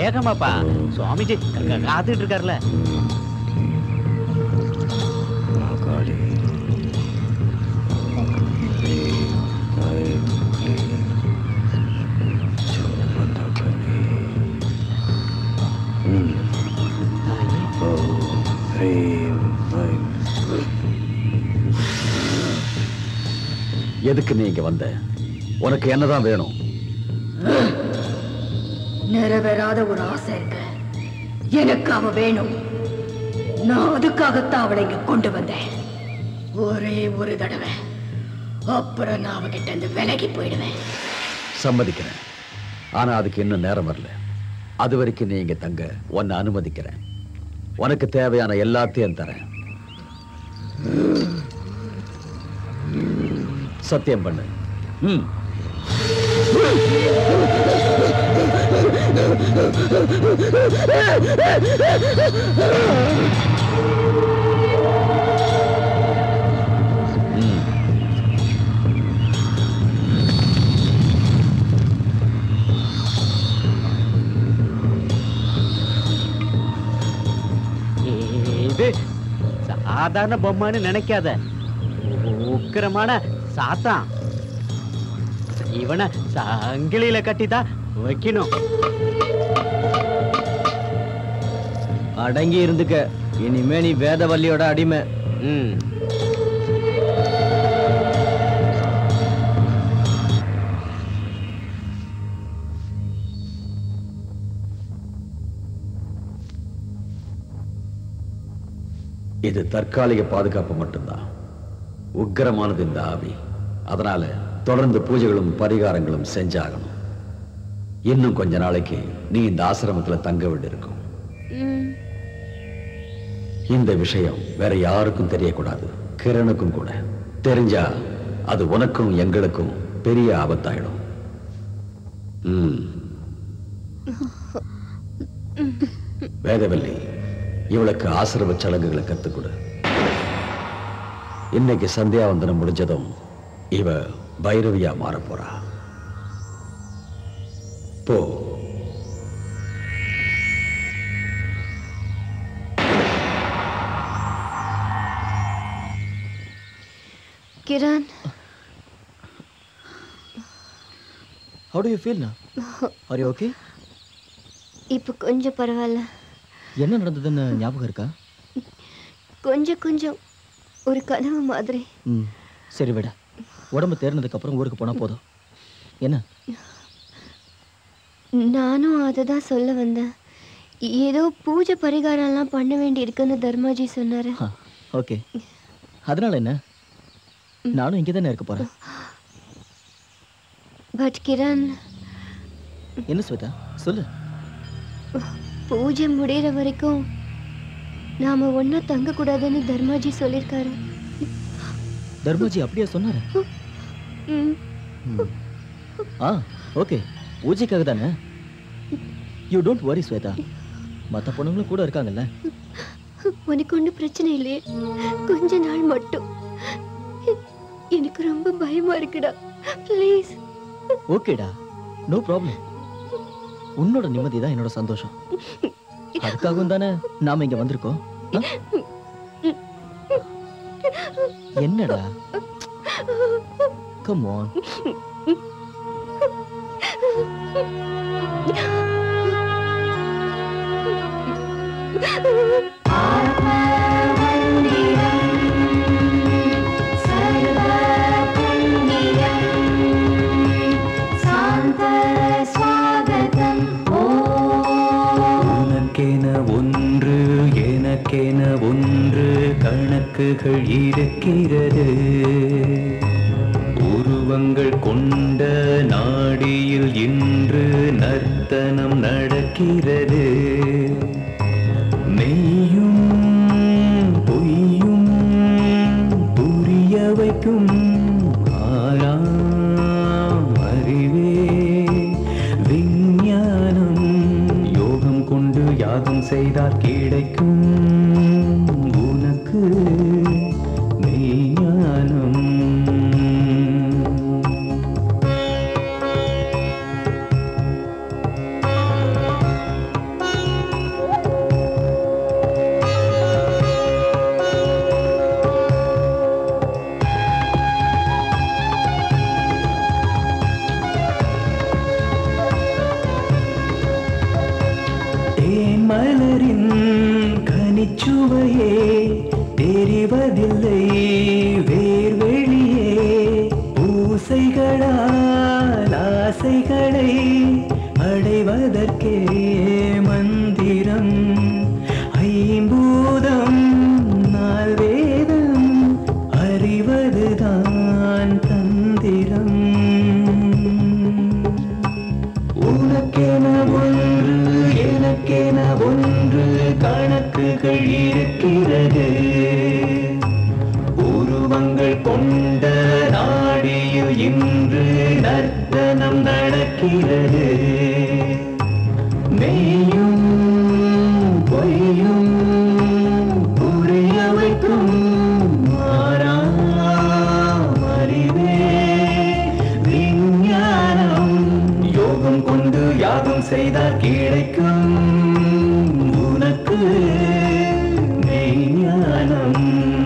வேகமாப்பா சுவாமிஜி க- க- காத்துட்டு இருக்காருல எதுக்கு நீ இங்க வந்த உனக்கு என்னதான் வேணும் நிறைவேறாத ஒரு ஆசை இருக்கு எனக்கு அவ வேணும் நான் அதுக்காகத்தான் அவளை இங்க கொண்டு வந்தேன் ஒரே ஒரு தடவை அப்புறம் நான் அவகிட்ட இருந்து விலகி போயிடுவேன் சம்மதிக்கிறேன் ஆனா அதுக்கு இன்னும் நேரம் வரல அது வரைக்கும் நீ இங்க தங்க உன்னை அனுமதிக்கிறேன் உனக்கு தேவையான எல்லாத்தையும் தரேன் சத்தியம் பண்ணு ம் இது சாதாரண பொம்மைன்னு நினைக்காத உக்கிரமான சாத்தான் இவனை சங்கிலியில கட்டி தான் வைக்கணும் அடங்கி இருந்துக்க இனிமே நீ வேதவல்லியோட அடிமை ம் இது தற்காலிக பாதுகாப்பு மட்டும்தான் உக்கிரமானது இந்த ஆவி அதனால தொடர்ந்து பூஜைகளும் பரிகாரங்களும் செஞ்சாகணும் இன்னும் கொஞ்ச நாளைக்கு நீ இந்த ஆசிரமத்துல தங்க வேண்டியிருக்கும் இந்த விஷயம் வேற யாருக்கும் தெரியக்கூடாது கிரணுக்கும் கூட தெரிஞ்சா அது உனக்கும் எங்களுக்கும் பெரிய ஆபத்தாயிடும் ம். வேதவல்லி இவளுக்கு ஆசிரம சடங்குகளை கத்துக் கொடு இன்னைக்கு சந்தியாவந்தனம் முடிஞ்சதும் இவ பைரவியா மாறப் போறா போ Kiran how do you feel நா ஆர் யூ ஓகே இப்போ கொஞ்சம் பரவாயில்ல என்ன நடந்ததுன்னு ஞாபகம் இருக்கா கொஞ்சம் கொஞ்சம் ஒரு கனவு மாதிரி ம் சரி விட உடம்பு தேர்னதுக்கு அப்புறம் ஊருக்கு போனா போதும் என்ன நானும் அதை தான் சொல்ல வந்தேன் ஏதோ பூஜை பரிகாரம்லாம் பண்ண வேண்டி இருக்குன்னு தர்மாஜி சொன்னாரு ஓகே அதனால என்ன நானும் இங்கே தானே இருக்க போறேன் பட் கிரண் என்ன ஸ்வேதா சொல்லு பூஜை முடியிற வரைக்கும் நாம ஒண்ணா தங்க கூடாதுன்னு தர்மாஜி சொல்லியிருக்காரு தர்மாஜி அப்படியே சொன்னாரு ம், ம். ஆ ஓகே பூஜைக்காக தானே யூ டோன்ட் வரி ஸ்வேதா மற்ற பொண்ணுங்களும் கூட இருக்காங்கல்ல உனக்கு ஒன்றும் பிரச்சனை இல்லையே கொஞ்ச நாள் மட்டும் எனக்கு ரொம்ப பயமா இருக்குடா ப்ளீஸ் ஓகேடா நோ ப்ராப்ளம் உன்னோட நிம்மதி தான் என்னோட சந்தோஷம் அதுக்காகவும் தானே நாம இங்க வந்திருக்கோம் ஆ? என்னடா கம் ஆன் உனக்கென ஒன்று எனக்கென ஒன்று கணக்குகள் இருக்கிறது உருவங்கள் கொண்ட நாடியில் இன்று நர்த்தனம் நடக்கிறது மெய்யும் பொய்யும் புரிய வைக்கும் ஆறாம் அறிவே விஞ்ஞானம் யோகம் கொண்டு யாகம் செய்தால் கிடைக்கும் உனக்கு மெய்ஞானம் உனக்கே மந்திரம் ஐம்பூதம் நால்வேதம் அறிவதுதான் தந்திரம் உனக்கென ஒன்று எனக்கென ஒன்று கணக்குகள் இருக்கிறது உருவங்கள் கொண்ட நாடியில் இன்று நர்த்தனம் நடக்கிறது மெய்யும் பொய்யும் புரிய வைக்கும் மாறாம் அறிவே விஞ்ஞானம் யோகம் கொண்டு யாகம் செய்தால் கிடைக்கும் உனக்கு மெய்ஞானம்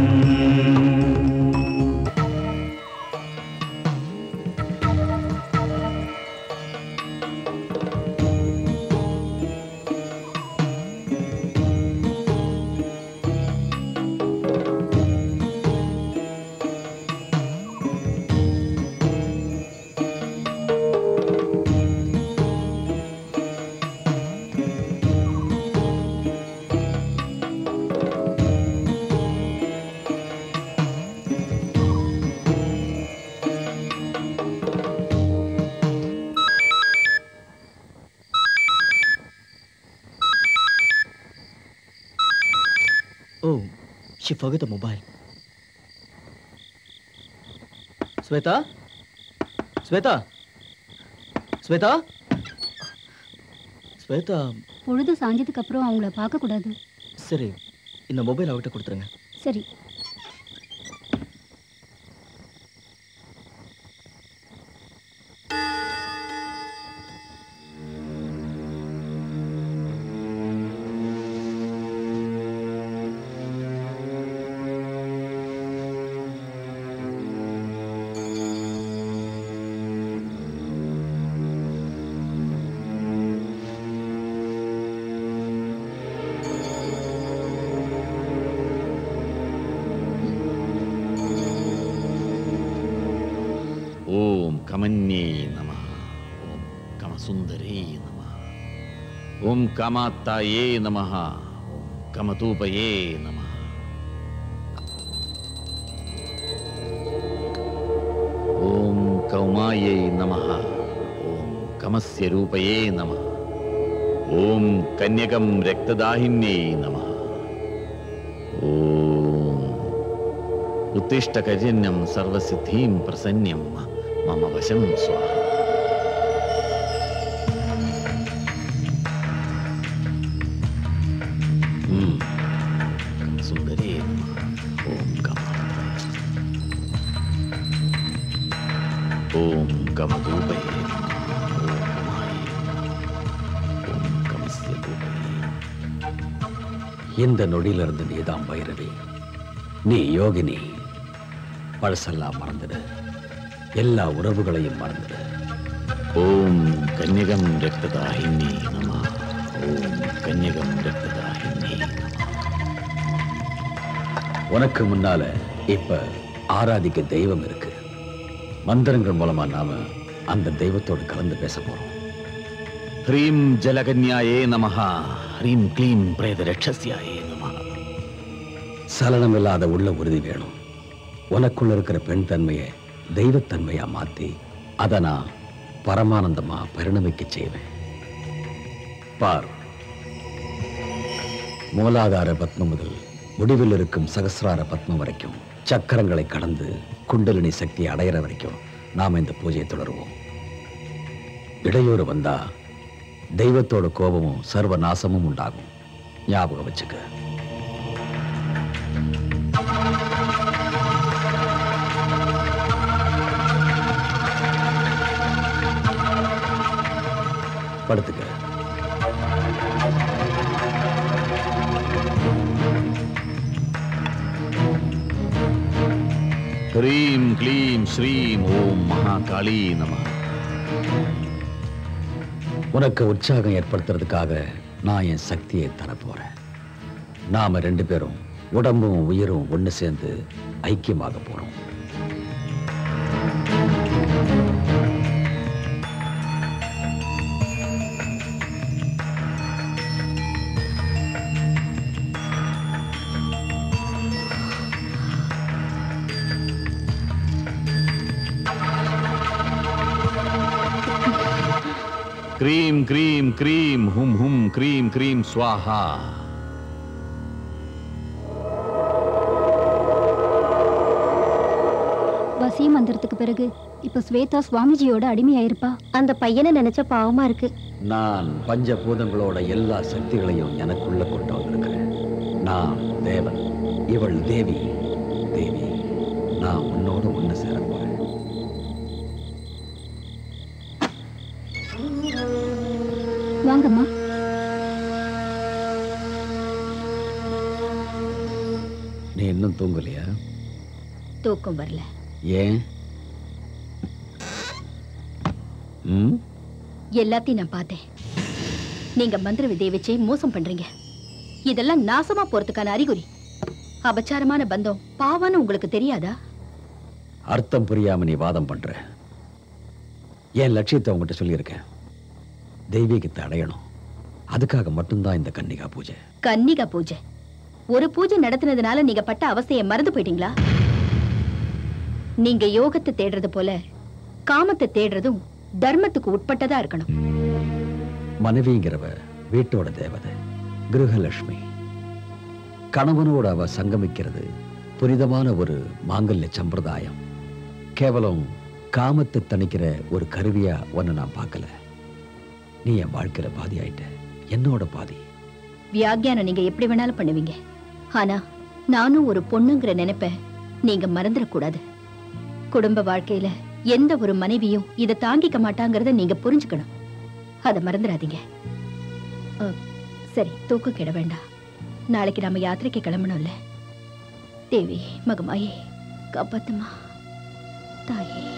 Oh, she forgot the mobile. Shweta Shweta Shweta Shweta பொழுது சாஞ்சதுக்கு அப்புறம் அவங்கள பார்க்க கூடாது சரி இந்த மொபைல் அவகிட்ட கொடுத்துருங்க சரி ஓம் கமன்யே நம ஓம் கமசுந்தரே நம ஓம் கமாத்தாயே நம ஓம் கமதூபயே நம ஓம் கௌமாயை நம ஓம் கமஸ்ய ரூபயே நம ஓம் கன்யகம் ரக்ததாஹின்யே நம ஓம் उत्तिष्ठकजन्यं सर्वसिद्धिं प्रसन्यं मम वशं स्वाहा हम्म, सुन्दरे नमः ॐ कमाय ॐ कमधूपये नमः ॐ कमाय ॐ कमस्य धूपये இந்த நொடியிலிருந்து நீதான் பைரவி நீ யோகினி பழசெல்லாம் மறந்துடு எல்லா உறவுகளையும் மறந்துடு ஓம் கன்யகம் ரக்ததாஹினி நம ஓம் கன்யகம் ரக்ததாஹினி நம உனக்கு முன்னால இப்ப ஆராதிக்க தெய்வம் இருக்கு மந்திரங்கள் மூலமா நாம அந்த தெய்வத்தோடு கலந்து பேச போறோம் ஹ்ரீம் ஜலகன்யாயே நம ஹ்ரீம் க்ளீம் பிரேத ரட்சஸ்யாயே நம சலனம் இல்லாத உள்ள உறுதி வேணும் உனக்குள்ள இருக்கிற பெண் தன்மையை தெய்வத்தன்மையா மாத்தி அதை நான் பரமானந்தமா பரிணமிக்க செய்வேன் பார் மூலாதார பத்மம் முதல் முடிவில் இருக்கும் சகசிரார பத்மம் வரைக்கும் சக்கரங்களை கடந்து குண்டலினி சக்தியை அடையிற வரைக்கும் நாம இந்த பூஜையை தொடருவோம் இடையூறு வந்தா தெய்வத்தோட கோபமும் சர்வ நாசமும் உண்டாகும் ஞாபகம் வச்சுக்க படுத்துக்க ஹ்ரீம் க்ளீம் ஸ்ரீம் ஓம் மகாகாளி நம உனக்கு உற்சாகம் ஏற்படுத்துறதுக்காக நான் என் சக்தியை தரப்போறேன் நாம ரெண்டு பேரும் உடம்பும் உயிரும் ஒண்ணு சேர்ந்து ஐக்கியமாக போறோம் क्रीम क्रीम क्रीम हुम हुम क्रीम क्रीम स्वाहा வசிய மந்திரத்துக்கு பிறகு இப்ப ஸ்வேதா சுவாமிஜியோட அடிமையாயிருப்பா அந்த பையனை நினைச்ச பாவமா இருக்கு நான் பஞ்சபூதங்களோட எல்லா சக்திகளையும் எனக்குள்ள கொண்டு வந்திருக்கிறேன் நான் தேவன் இவள் தேவி தேவி நான் உன்னோட ஒண்ணு சேர போறேன் வாங்கம்மா நீ இன்னும் தூங்கலையா தூக்கம் வரல ஏன் ம் எல்லாத்தையும் நான் பார்த்தேன் நீங்க மந்திர விதையை வச்சே மோசம் பண்றீங்க இதெல்லாம் நாசமா போறதுக்கான அறிகுறி அபச்சாரமான பந்தம் பாவான்னு உங்களுக்கு தெரியாதா அர்த்தம் புரியாம நீ வாதம் பண்ற என் லட்சியத்தை உங்ககிட்ட சொல்லியிருக்கேன் தெய்வீகத்தை அடையணும் அதுக்காக மட்டும்தான் இந்த கன்னிகா பூஜை கன்னிகா பூஜை ஒரு பூஜை நடத்தினதுனால நீங்க பட்ட அவஸ்தையை மறந்து போயிட்டீங்களா நீங்க யோகத்தை தேடுறது போல காமத்தை தேடுறதும் தர்மத்துக்கு உட்பட்டதா இருக்கணும் மனைவிங்கிறவ வீட்டோட தேவதை கிருஹலட்சுமி கணவனோட அவ சங்கமிக்கிறது புனிதமான ஒரு மாங்கல்ய சம்பிரதாயம் கேவலம் காமத்தை தணிக்கிற ஒரு கருவியா ஒன்னு நான் பார்க்கல நீ என் வாழ்க்கையில பாதி ஆயிட்ட என்னோட பாதி வியாக்கியானம் நீங்க எப்படி வேணாலும் பண்ணுவீங்க ஆனா நானும் ஒரு பொண்ணுங்கிற நினைப்ப நீங்க மறந்துடக்கூடாது குடும்ப வாழ்க்கையில எந்த ஒரு மனைவியும் இதை தாங்கிக்க மாட்டாங்கறத நீங்க புரிஞ்சுக்கணும் அதை மறந்துடாதீங்க அ, சரி தூக்கம் கெட வேண்டாம் நாளைக்கு நாம யாத்திரைக்கு கிளம்பணும்ல தேவி மகமாயே காப்பாத்துமா தாயே